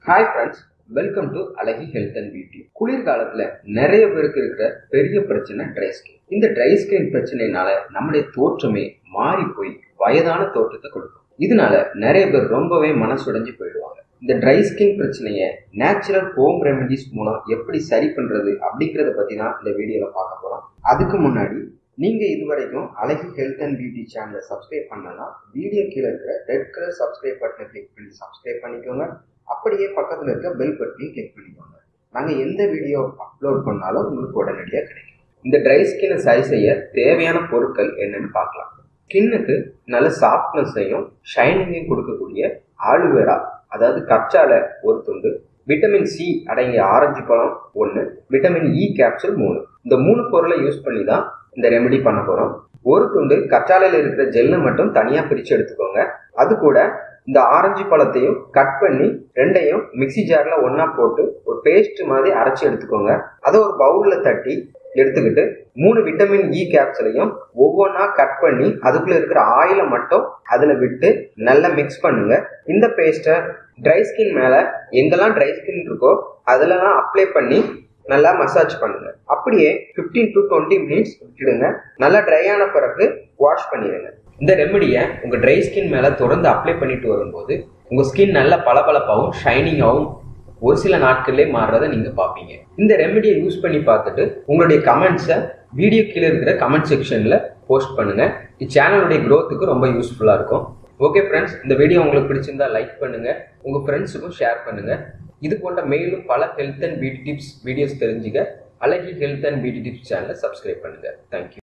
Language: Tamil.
ஹாய் ஃப்ரெண்ட்ஸ் வெல்கம் டு அழகி ஹெல்த் அண்ட் பியூட்டி குளிர்காலத்துல நிறைய பேருக்கு இருக்கிற பெரிய பிரச்சனை ட்ரை ஸ்கின் இந்த ட்ரை ஸ்கின் பிரச்சனைனால நம்முடைய தோற்றமே மாறி போய் வயதான தோற்றத்தை கொடுக்கும் இதனால நிறைய பேர் ரொம்பவே மனசுடைஞ்சு போயிடுவாங்க இந்த ட்ரை ஸ்கின் பிரச்சனையை நேச்சுரல் ஹோம் ரெமெடிஸ் மூலம் எப்படி சரி பண்றது அப்படிங்கறத பத்தி தான் இந்த வீடியோல பார்க்க போறோம் அதுக்கு முன்னாடி நீங்க இதுவரைக்கும் அழகி ஹெல்த் அண்ட் பியூட்டி சேனலை சப்ஸ்கிரைப் பண்ணலன்னா வீடியோ கீழே இருக்கிற ரெட் கலர் சப்ஸ்கிரைப் பட்டனை கிளிக் பண்ணி சப்ஸ்கிரைப் பண்ணிக்கோங்க அப்படியே பக்கத்தில் இருக்க பெல் பட்டனையும் கிளிக் பண்ணிக்கோங்க நாங்கள் எந்த வீடியோ அப்லோட் பண்ணாலும் உங்களுக்கு உடனடியாக கிடைக்கும் இந்த ட்ரை ஸ்கின்னை சரி செய்ய தேவையான பொருட்கள் என்னன்னு பார்க்கலாம் ஸ்கின்னுக்கு நல்ல சாஃப்ட்னஸையும் ஷைனிங்கையும் கொடுக்கக்கூடிய ஆலுவேரா அதாவது கச்சால ஒரு துண்டு விட்டமின் சி அடங்கிய ஆரஞ்சு பழம் ஒன்று விட்டமின் இ கேப்சூல் மூணு இந்த மூணு பொருளை யூஸ் பண்ணி தான் இந்த ரெமெடி பண்ண போகிறோம் ஒரு துண்டு கச்சாலையில் இருக்கிற ஜெல்லை மட்டும் தனியாக பிரித்து எடுத்துக்கோங்க அது கூட இந்த ஆரஞ்சு பழத்தையும் கட் பண்ணி ரெண்டையும் மிக்சி ஜார்ல ஒன்னா போட்டு ஒரு பேஸ்ட் மாதிரி அரைச்சி எடுத்துக்கோங்க அதை ஒரு பவுல்ல தட்டி எடுத்துக்கிட்டு மூணு விட்டமின் இ கேப்சலையும் ஒவ்வொன்றா கட் பண்ணி அதுக்குள்ள இருக்கிற ஆயிலை மட்டும் அதுல விட்டு நல்லா மிக்ஸ் பண்ணுங்க இந்த பேஸ்ட்டை ட்ரை ஸ்கின் மேல எங்கெல்லாம் ட்ரை ஸ்கின் இருக்கோ அதுலலாம் அப்ளை பண்ணி நல்லா மசாஜ் பண்ணுங்க அப்படியே பிப்டீன் டு டுவெண்ட்டி மினிட்ஸ் விட்டுடுங்க நல்லா ட்ரை ஆன பிறகு வாஷ் பண்ணிடுங்க இந்த ரெமெடியை உங்க ட்ரை ஸ்கின் மேல தொடர்ந்து அப்ளை பண்ணிட்டு வரும்போது உங்க ஸ்கின் நல்ல பளபளப்பாகவும் ஷைனிங்காகவும் ஒரு சில நாட்கள்லே மாறுறதை நீங்க பார்ப்பீங்க இந்த ரெமெடியை யூஸ் பண்ணி பார்த்துட்டு உங்களுடைய கமெண்ட்ஸை வீடியோ கீழே இருக்கிற கமெண்ட் செக்ஷன்ல போஸ்ட் பண்ணுங்க இச்சேனலுடைய க்ரோத்துக்கு ரொம்ப யூஸ்ஃபுல்லா இருக்கும் ஓகே ஃப்ரெண்ட்ஸ் இந்த வீடியோ உங்களுக்கு பிடிச்சிருந்தா லைக் பண்ணுங்க உங்க ஃப்ரெண்ட்ஸுக்கும் ஷேர் பண்ணுங்க இது போன்ற மேலும் பல health and beauty tips videos தெரிஞ்சுக்க அழகி ஹெல்த் அண்ட் பியூட்டி டிப்ஸ் சேனலை சப்ஸ்கிரைப் பண்ணுங்க தேங்க்யூ